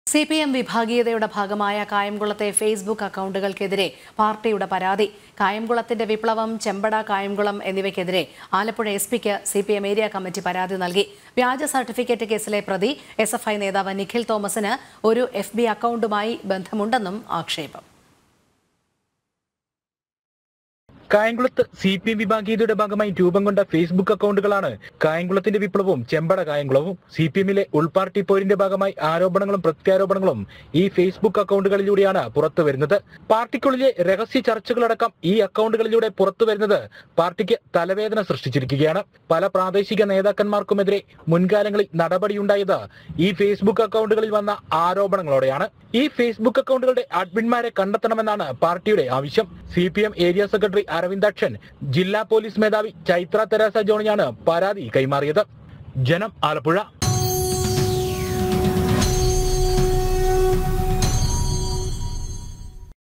C P M വിഭാഗീയതയുടെ ഭാഗമായ കായംകുളത്തെ Facebook അക്കൗണ്ടുകൾക്കെതിരെ പാർട്ടിയുടെ പരാതി കായംകുളത്തിന്റെ വിപ്ലവം ചെമ്പട കായംകുളം എന്നിവയ്ക്കെതിരെ ആലപ്പുഴ എസ് പിക്ക് C P M area committee പരാതി നൽകി വ്യാജ സർട്ടിഫിക്കറ്റ് കേസിലെ പ്രതി എസ് എഫ് ഐ നേതാവ് നിഖിൽ തോമസിന് ഒരു എഫ് ബി അക്കൗണ്ടുമായി ബന്ധമുണ്ടെന്നും ആക്ഷേപം കായംകുളത്ത് സി പി എം വിഭാഗീയതയുടെ ഭാഗമായി രൂപം കൊണ്ട ഫേസ്ബുക്ക് അക്കൗണ്ടുകളാണ് കായംകുളത്തിന്റെ വിപ്ലവവും ചെമ്പട കായംകുളവും സി പി എമ്മിലെ ഉൾപാർട്ടി പോരിന്റെ ഭാഗമായി ആരോപണങ്ങളും പ്രത്യാരോപണങ്ങളും ഈ ഫേസ്ബുക്ക് അക്കൗണ്ടുകളിലൂടെയാണ് പുറത്തു വരുന്നത് പാർട്ടിക്കുള്ളിലെ രഹസ്യ ചർച്ചകളടക്കം ഈ അക്കൗണ്ടുകളിലൂടെ പുറത്തു വരുന്നത് പാർട്ടിക്ക് തലവേദന സൃഷ്ടിച്ചിരിക്കുകയാണ് പല പ്രാദേശിക നേതാക്കന്മാർക്കുമെതിരെ മുൻകാലങ്ങളിൽ നടപടിയുണ്ടായത് ഈ ഫേസ്ബുക്ക് അക്കൗണ്ടുകളിൽ വന്ന ആരോപണങ്ങളോടെയാണ് ഈ ഫേസ്ബുക്ക് അക്കൗണ്ടുകളുടെ അഡ്മിന്മാരെ കണ്ടെത്തണമെന്നാണ് പാർട്ടിയുടെ ആവശ്യം C P M area secretary Aravindakshan ജില്ലാ പോലീസ് മേധാവി ചൈത്ര തെരേസ ജോണിയാണ് പരാതി കൈമാറിയത് ജനം ആലപ്പുഴ